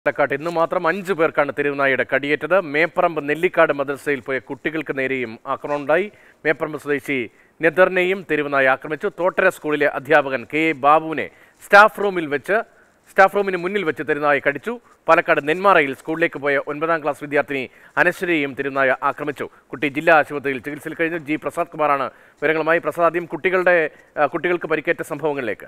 പാലക്കാട്ട് ഇന്ന് മാത്രം അഞ്ചു പേർക്കാണ് തെരുവുനായയുടെ കടിയേറ്റത് മേപ്പറമ്പ് നെല്ലിക്കാട് മദ്രസയിൽ പോയ കുട്ടികൾക്ക് നേരെയും ആക്രമണമുണ്ടായി മേപ്പറമ്പ് സ്വദേശി നെതറിനെയും തെരുവുനായ ആക്രമിച്ചു തോട്ടര സ്കൂളിലെ അധ്യാപകൻ കെ എ ബാബുവിനെ സ്റ്റാഫ് റൂമിൽ വെച്ച് സ്റ്റാഫ് റൂമിന് മുന്നിൽ വെച്ച് തെരുവുനായ കടിച്ചു പാലക്കാട് നെന്മാറയിൽ സ്കൂളിലേക്ക് പോയ ഒൻപതാം ക്ലാസ് വിദ്യാർത്ഥിനി അനശ്വരയെയും തെരുവുനായ ആക്രമിച്ചു കുട്ടി ജില്ലാ ആശുപത്രിയിൽ ചികിത്സയിൽ കഴിഞ്ഞു ജി പ്രസാദ് കുമാറാണ് വിവരങ്ങളുമായി പ്രസാദ് ആദ്യം കുട്ടികളുടെ ആ, കുട്ടികൾക്ക് പരിക്കേറ്റ സംഭവങ്ങളിലേക്ക്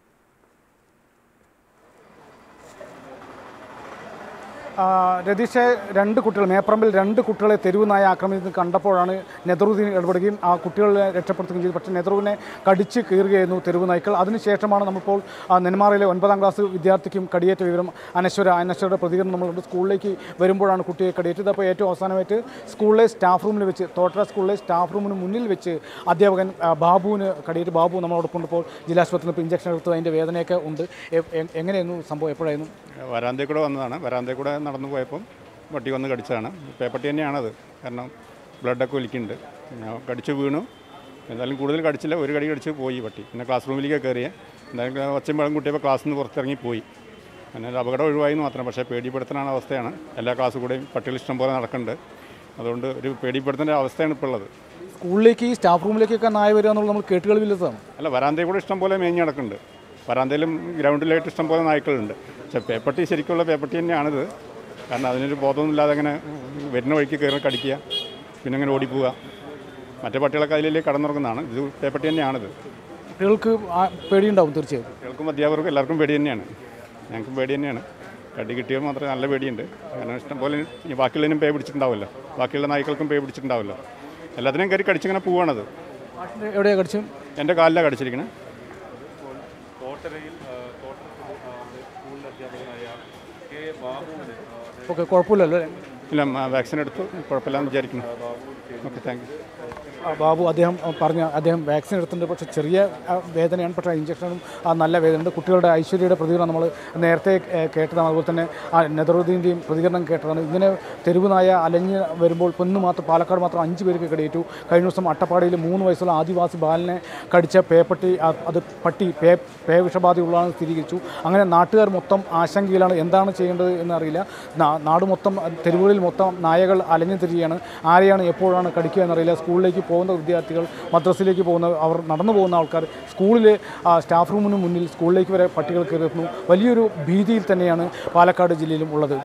ആ, രതീഷെ രണ്ട് കുട്ടികൾ മേപ്പറമ്പിൽ രണ്ട് കുട്ടികളെ തെരുവ് നായ ആക്രമിക്കുന്നത് കണ്ടപ്പോഴാണ് നെതറുദ്ദീൻ ഇടപെടുകയും ആ കുട്ടികളെ രക്ഷപ്പെടുത്തുകയും ചെയ്തു പക്ഷേ നെതറുവിനെ കടിച്ച് കീറുകയായിരുന്നു തെരുവ് നായ്ക്കൾ അതിനുശേഷമാണ് നമ്മളിപ്പോൾ ആ, നെന്മാറയിലെ ഒൻപതാം ക്ലാസ് വിദ്യാർത്ഥിക്കും കടിയേറ്റ വിവരം അനശ്വര അനശ്വരയുടെ പ്രതികരണം നമ്മളുണ്ട് സ്കൂളിലേക്ക് വരുമ്പോഴാണ് കുട്ടിയെ കടിയേറ്റത് അപ്പോൾ ഏറ്റവും അവസാനമായിട്ട് സ്കൂളിലെ സ്റ്റാഫ് റൂമിൽ വെച്ച് തോട്ടര സ്കൂളിലെ സ്റ്റാഫ് റൂമിന് മുന്നിൽ വെച്ച് അധ്യാപകൻ ആ, ബാബുവിന് കടിയേറ്റ് ബാബു നമ്മളോടൊപ്പം ഉണ്ട് ഇപ്പോൾ ജില്ലാശുപത്രിയിൽ ഇപ്പോൾ ഇഞ്ചക്ഷൻ എടുത്തു അതിൻ്റെ വേദനയൊക്കെ ഉണ്ട് എ- എ- എങ്ങനെയായിരുന്നു സംഭവം എപ്പോഴായിരുന്നു വരാന്തയിൽ കൂടെ വന്നതാണ് വരാന്തയിൽ കൂടെ നടന്നു പോയപ്പം പട്ടി വന്ന് കടിച്ചതാണ് പേപ്പട്ടി തന്നെയാണത് കാരണം ബ്ലഡൊക്കെ ഒലിക്കുന്നുണ്ട് ഞാൻ കടിച്ച് വീണു എന്തായാലും കൂടുതൽ കടിച്ചില്ല ഒരു കടി കടിച്ച് പോയി പട്ടി പിന്നെ ക്ലാസ് റൂമിലേക്ക് കയറിയ എന്തായാലും ഒച്ചയും പഴം കുട്ടിയപ്പോൾ ക്ലാസ്സിൽ നിന്ന് പുറത്തിറങ്ങി പോയി പിന്നെ ഒരു അപകടം ഒഴിവായി എന്ന് മാത്രം പക്ഷേ പേടിപ്പെടുത്തുന്ന അവസ്ഥയാണ് എല്ലാ ക്ലാസ് കൂടെയും പട്ടികൾ ഇഷ്ടം പോലെ നടക്കുന്നുണ്ട് അതുകൊണ്ട് ഒരു പേടിപ്പെടുത്തേണ്ട അവസ്ഥയാണ് ഇപ്പോൾ ഉള്ളത് സ്കൂളിലേക്ക് ഈ സ്റ്റാഫ് റൂമിലേക്കൊക്കെ നായ വരിക എന്നുള്ളത് നമ്മൾ കേട്ടുകളിവില്ലതാണ് അല്ല വരാന്തയിൽ കൂടെ ഇഷ്ടം പോലെ മേഞ്ഞ് നടക്കുന്നുണ്ട് വരാന്തയിലും ഗ്രൗണ്ടിലായിട്ട് ഇഷ്ടം പോലെ നായ്ക്കളുണ്ട് പക്ഷേ പേപ്പട്ടി ശരിക്കുള്ള പേപ്പട്ടി തന്നെയാണിത് കാരണം അതിനൊരു ബോധമൊന്നുമില്ലാതെ അങ്ങനെ വരുന്ന വഴിക്ക് കയറി കടിക്കുക പിന്നെ അങ്ങനെ ഓടിപ്പോവുക മറ്റേ പട്ടികളൊക്കെ അതിലേക്ക് കടന്നുറങ്ങുന്നതാണ് ഇത് പേപ്പട്ടി തന്നെയാണിത് കുട്ടികൾക്ക് ആ പേടിയുണ്ടാവും തീർച്ചയായും കുട്ടികൾക്കും അധ്യാപകർക്കും എല്ലാവർക്കും പേടി തന്നെയാണ് ഞങ്ങൾക്കും പേടി തന്നെയാണ് കടി കിട്ടിയാൽ മാത്രമേ നല്ല പേടിയുണ്ട് കാരണം ഇഷ്ടം പോലെ ഈ ബാക്കിയുള്ളതിനും പേ പിടിച്ചിട്ടുണ്ടാവില്ല ബാക്കിയുള്ള നായ്ക്കൾക്കും പേ പിടിച്ചിട്ടുണ്ടാവില്ല എല്ലാത്തിനെയും കയറി കടിച്ചിങ്ങനെ പോവാണത് മാഷിൻ്റെ എവിടെയാണ് കടിച്ചു എൻ്റെ കാലിലാണ് കടിച്ചിരിക്കുന്നത് ഓക്കെ കുഴപ്പമില്ലല്ലോ അല്ലേ ഇല്ല വാക്സിൻ എടുത്തു കുഴപ്പമില്ലാന്ന് വിചാരിക്കുന്നു ഓക്കെ താങ്ക് യു ആ, ബാബു അദ്ദേഹം ആ, പറഞ്ഞ അദ്ദേഹം വാക്സിൻ എടുത്തിട്ടുണ്ട് പക്ഷേ ചെറിയ ആ, വേദനയാണ് പക്ഷേ ഇഞ്ചക്ഷനും ആ നല്ല വേദനയുണ്ട് കുട്ടികളുടെ ഐശ്വര്യയുടെ പ്രതികരണം നമ്മൾ നേരത്തെ ഏ, കേട്ടതാണ് അതുപോലെ തന്നെ ആ നെതറുദ്ദീൻ്റെയും പ്രതികരണം കേട്ടതാണ് ഇങ്ങനെ തെരുവ് നായ അലഞ്ഞ് വരുമ്പോൾ പൊന്നു മാത്രം പാലക്കാട് മാത്രം അഞ്ച് പേർക്ക് കടിയേറ്റു കഴിഞ്ഞ ദിവസം അട്ടപ്പാടിയിൽ മൂന്ന് വയസ്സുള്ള ആദിവാസി ബാലനെ കടിച്ച പേപ്പട്ടി ആ, അത് പട്ടി പേ പേ വിഷബാധയുള്ളതാണെന്ന് സ്ഥിരീകരിച്ചു അങ്ങനെ നാട്ടുകാർ മൊത്തം ആശങ്കയിലാണ് എന്താണ് ചെയ്യേണ്ടത് എന്നറിയില്ല നാ- നാട് മൊത്തം തെരുവുകളിൽ മൊത്തം നായകൾ അലഞ്ഞു തിരികെയാണ് ആരെയാണ് എപ്പോഴാണ് കടിക്കുക എന്നറിയില്ല സ്കൂളിലേക്ക് പോകുന്ന വിദ്യാർത്ഥികൾ മദ്രസയിലേക്ക് പോകുന്ന അവർ നടന്നു പോകുന്ന ആൾക്കാർ സ്കൂളിലെ ആ, സ്റ്റാഫ് റൂമിന് മുന്നിൽ സ്കൂളിലേക്ക് വരെ പട്ടികൾ കയറുന്നു വലിയൊരു ഭീതിയിൽ തന്നെയാണ് പാലക്കാട് ജില്ലയിലും ഉള്ളത്